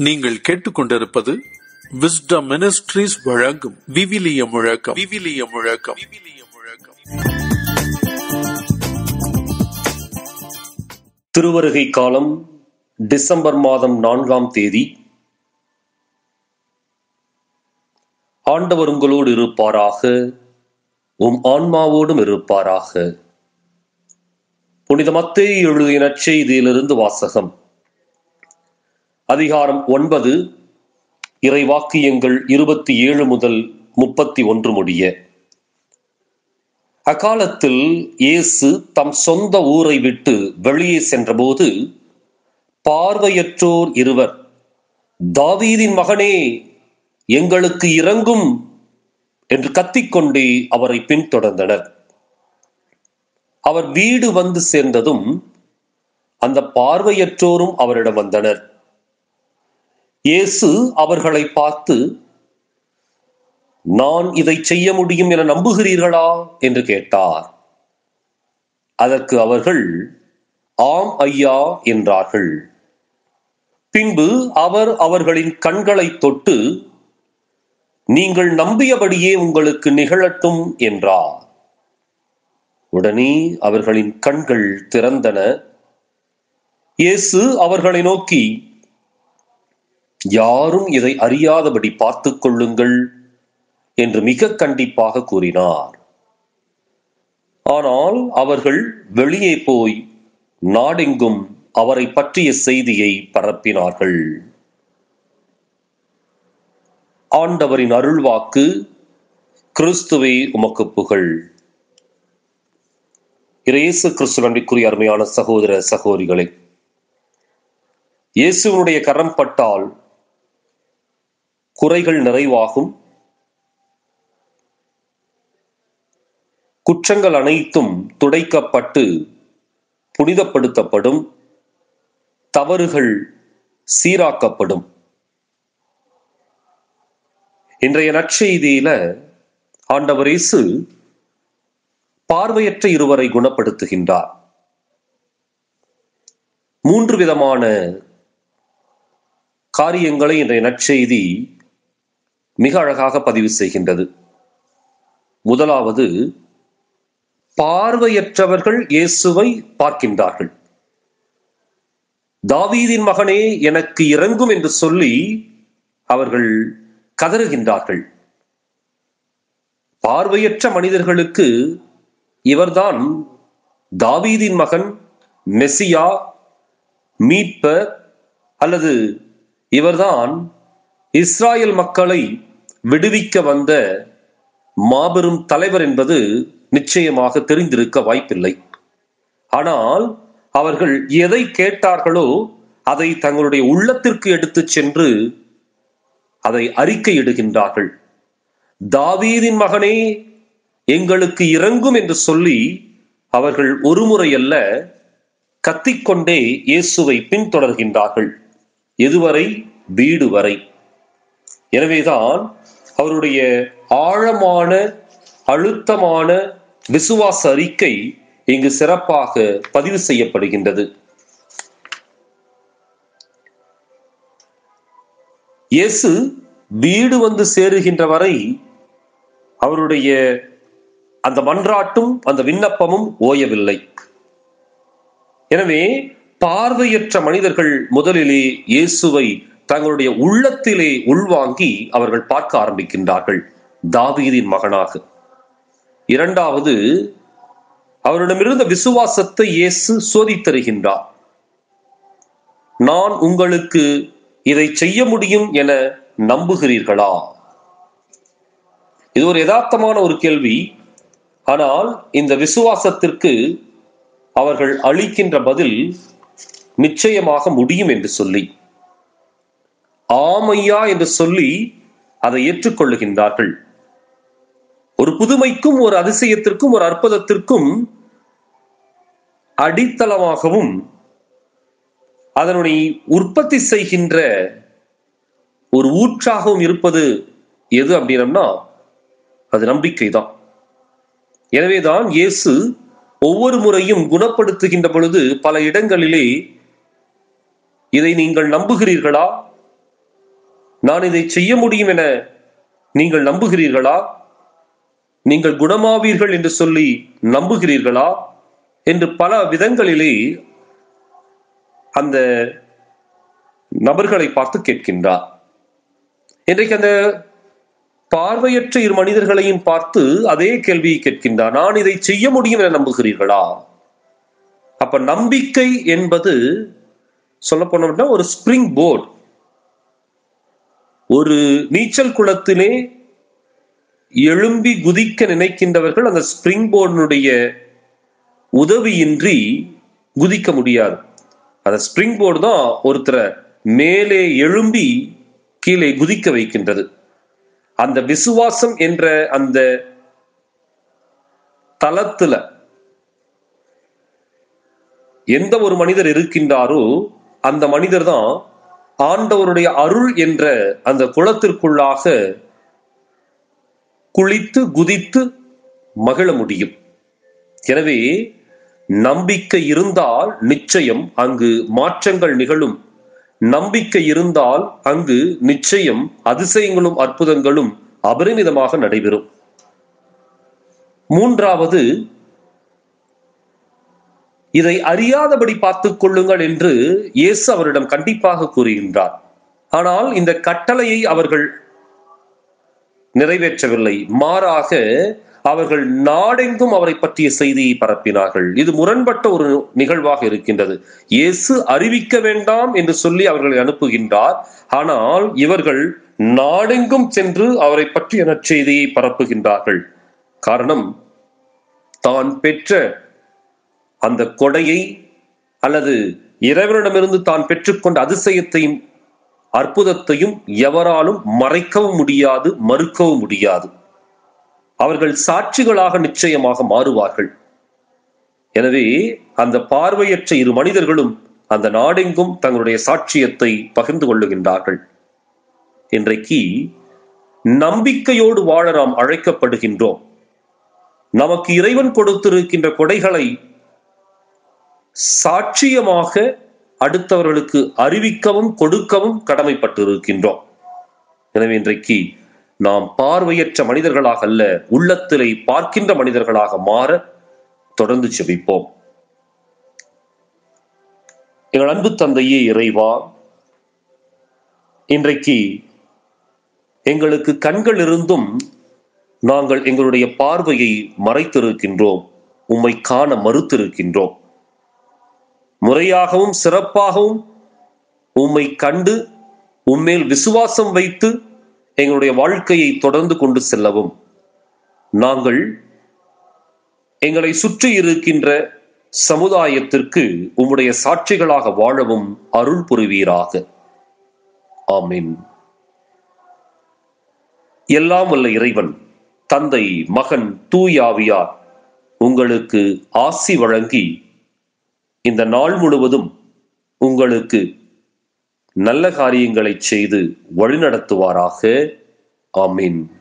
நீங்கள் கேட்டுக்கொண்டிருப்பது wisdom ministries வழங்கும் விவிலிய முழக்கம் விவிலிய முழக்கம் விவிலிய முழக்கம் திருவருகை காலம் டிசம்பர் மாதம் நான்காம் தேதி ஆண்டவர் உங்களோடு இருப்பாராக உம் ஆன்மாவோடும் இருப்பாராக புனித மத்தேயு எழுதிய நற்செய்தியிலிருந்து வாசகம் அதிகாரம் ஒன்பது இறைவாக்கியங்கள் இருபத்தி ஏழு முதல் முப்பத்தி ஒன்று முடிய அக்காலத்தில் இயேசு தம் சொந்த ஊரை விட்டு வெளியே சென்றபோது பார்வையற்றோர் இருவர் தாவீதின் மகனே எங்களுக்கு இறங்கும் என்று கத்திக்கொண்டே அவரை பின்தொடர்ந்தனர் அவர் வீடு வந்து சேர்ந்ததும் அந்த பார்வையற்றோரும் அவரிடம் வந்தனர் இயேசு அவர்களை பார்த்து நான் இதை செய்ய முடியும் என நம்புகிறீர்களா என்று கேட்டார் அதற்கு அவர்கள் ஆம் ஐயா என்றார்கள் பின்பு அவர் அவர்களின் கண்களை தொட்டு நீங்கள் நம்பியபடியே உங்களுக்கு நிகழட்டும் என்றார் உடனே அவர்களின் கண்கள் திறந்தன இயேசு அவர்களை நோக்கி யாரும் இதை அறியாதபடி பார்த்துக் கொள்ளுங்கள் என்று மிக கண்டிப்பாக கூறினார் ஆனால் அவர்கள் வெளியே போய் நாடெங்கும் அவரை பற்றிய செய்தியை பரப்பினார்கள் ஆண்டவரின் அருள்வாக்கு கிறிஸ்துவே உமக்கு புகழ் இயேசு கிறிஸ்து நன்றிக்குரிய அருமையான சகோதர சகோதரிகளே இயேசுவனுடைய கரம் பட்டால் குறைகள் நிறைவாகும் குற்றங்கள் அனைத்தும் துடைக்கப்பட்டு புனிதப்படுத்தப்படும் தவறுகள் சீராக்கப்படும் இன்றைய நற்செய்தியில ஆண்டவர் இயேசு பார்வையற்ற இருவரை குணப்படுத்துகின்றார் மூன்று விதமான காரியங்களை இன்றைய நற்செய்தி மிக அழகாக பதிவு செய்கின்றது முதலாவது பார்வையற்றவர்கள் இயேசுவை பார்க்கின்றார்கள் தாவீதின் மகனே எனக்கு இறங்கும் என்று சொல்லி அவர்கள் கதறுகின்றார்கள் பார்வையற்ற மனிதர்களுக்கு இவர்தான் தாவீதின் மகன் மெசியா மீட்பர் அல்லது இவர்தான் இஸ்ராயல் மக்களை விடுவிக்க வந்த மாபெரும் தலைவர் என்பது நிச்சயமாக தெரிந்திருக்க வாய்ப்பில்லை ஆனால் அவர்கள் எதை கேட்டார்களோ அதை தங்களுடைய உள்ளத்திற்கு எடுத்துச் சென்று அதை அறிக்கையிடுகின்றார்கள் தாவீதின் மகனே எங்களுக்கு இறங்கும் என்று சொல்லி அவர்கள் ஒருமுறை அல்ல கத்திக்கொண்டே இயேசுவை பின்தொடர்கின்றார்கள் எதுவரை வீடு வரை எனவேதான் அவருடைய ஆழமான அழுத்தமான விசுவாச அறிக்கை இங்கு சிறப்பாக பதிவு செய்யப்படுகின்றது இயேசு வீடு வந்து சேருகின்ற வரை அவருடைய அந்த மன்றாட்டும் அந்த விண்ணப்பமும் ஓயவில்லை எனவே பார்வையற்ற மனிதர்கள் முதலிலே இயேசுவை தங்களுடைய உள்ளத்திலே உள்வாங்கி அவர்கள் பார்க்க ஆரம்பிக்கின்றார்கள் தாவீதின் மகனாக இரண்டாவது அவரிடமிருந்த விசுவாசத்தை இயேசு சோதித்தருகின்றார் நான் உங்களுக்கு இதை செய்ய முடியும் என நம்புகிறீர்களா இது ஒரு யதார்த்தமான ஒரு கேள்வி ஆனால் இந்த விசுவாசத்திற்கு அவர்கள் அளிக்கின்ற பதில் நிச்சயமாக முடியும் என்று சொல்லி ஆமையா என்று சொல்லி அதை ஏற்றுக்கொள்ளுகின்றார்கள் ஒரு புதுமைக்கும் ஒரு அதிசயத்திற்கும் ஒரு அற்புதத்திற்கும் அடித்தளமாகவும் அதனுடைய உற்பத்தி செய்கின்ற ஒரு ஊற்றாகவும் இருப்பது எது அப்படின்னம்னா அது நம்பிக்கை தான் எனவேதான் இயேசு ஒவ்வொரு முறையும் குணப்படுத்துகின்ற பொழுது பல இடங்களிலே இதை நீங்கள் நம்புகிறீர்களா நான் இதை செய்ய முடியும் என நீங்கள் நம்புகிறீர்களா நீங்கள் குணமாவீர்கள் என்று சொல்லி நம்புகிறீர்களா என்று பல விதங்களிலே அந்த நபர்களை பார்த்து கேட்கின்றார் இன்றைக்கு அந்த பார்வையற்ற இரு மனிதர்களையும் பார்த்து அதே கேள்வியை கேட்கின்றார் நான் இதை செய்ய முடியும் என நம்புகிறீர்களா அப்ப நம்பிக்கை என்பது சொல்ல போனோம்னா ஒரு ஸ்பிரிங் போர்டு ஒரு நீச்சல் குளத்திலே எழும்பி குதிக்க நினைக்கின்றவர்கள் அந்த ஸ்பிரிங் போர்டினுடைய உதவியின்றி குதிக்க முடியாது அந்த ஸ்பிரிங் போர்டு தான் ஒருத்தரை மேலே எழும்பி கீழே குதிக்க வைக்கின்றது அந்த விசுவாசம் என்ற அந்த தளத்துல எந்த ஒரு மனிதர் இருக்கின்றாரோ அந்த மனிதர் தான் ஆண்டவருடைய அருள் என்ற அந்த குளத்திற்குள்ளாக குளித்து குதித்து மகிழ முடியும் எனவே நம்பிக்கை இருந்தால் நிச்சயம் அங்கு மாற்றங்கள் நிகழும் நம்பிக்கை இருந்தால் அங்கு நிச்சயம் அதிசயங்களும் அற்புதங்களும் அபரிமிதமாக நடைபெறும் மூன்றாவது இதை அறியாதபடி பார்த்துக் கொள்ளுங்கள் என்று இயேசு அவரிடம் கண்டிப்பாக கூறுகின்றார் ஆனால் இந்த கட்டளையை அவர்கள் நிறைவேற்றவில்லை மாறாக அவர்கள் நாடெங்கும் அவரை பற்றிய செய்தியை பரப்பினார்கள் இது முரண்பட்ட ஒரு நிகழ்வாக இருக்கின்றது இயேசு அறிவிக்க வேண்டாம் என்று சொல்லி அவர்களை அனுப்புகின்றார் ஆனால் இவர்கள் நாடெங்கும் சென்று அவரை பற்றிய நற்செய்தியை பரப்புகின்றார்கள் காரணம் தான் பெற்ற அந்த கொடையை அல்லது இறைவனிடமிருந்து தான் பெற்றுக்கொண்ட அதிசயத்தையும் அற்புதத்தையும் எவராலும் மறைக்கவும் முடியாது மறுக்கவும் முடியாது அவர்கள் சாட்சிகளாக நிச்சயமாக மாறுவார்கள் எனவே அந்த பார்வையற்ற இரு மனிதர்களும் அந்த நாடெங்கும் தங்களுடைய சாட்சியத்தை பகிர்ந்து கொள்ளுகின்றார்கள் இன்றைக்கு நம்பிக்கையோடு வாழ நாம் அழைக்கப்படுகின்றோம் நமக்கு இறைவன் கொடுத்திருக்கின்ற கொடைகளை சாட்சியமாக அடுத்தவர்களுக்கு அறிவிக்கவும் கொடுக்கவும் கடமைப்பட்டிருக்கின்றோம் எனவே இன்றைக்கு நாம் பார்வையற்ற மனிதர்களாக அல்ல உள்ளத்திலே பார்க்கின்ற மனிதர்களாக மாற தொடர்ந்து செபிப்போம் எங்கள் அன்பு தந்தையே இறைவா இன்றைக்கு எங்களுக்கு கண்கள் இருந்தும் நாங்கள் எங்களுடைய பார்வையை மறைத்திருக்கின்றோம் உம்மை காண மறுத்திருக்கின்றோம் முறையாகவும் சிறப்பாகவும் உம்மை கண்டு உம்மேல் விசுவாசம் வைத்து எங்களுடைய வாழ்க்கையை தொடர்ந்து கொண்டு செல்லவும் நாங்கள் எங்களை சுற்றி இருக்கின்ற சமுதாயத்திற்கு உம்முடைய சாட்சிகளாக வாழவும் அருள் புரிவீராக ஆமீன் எல்லாம் வல்ல இறைவன் தந்தை மகன் தூயாவியார் உங்களுக்கு ஆசி வழங்கி இந்த நாள் முழுவதும் உங்களுக்கு நல்ல காரியங்களை செய்து வழிநடத்துவாராக ஆமீன்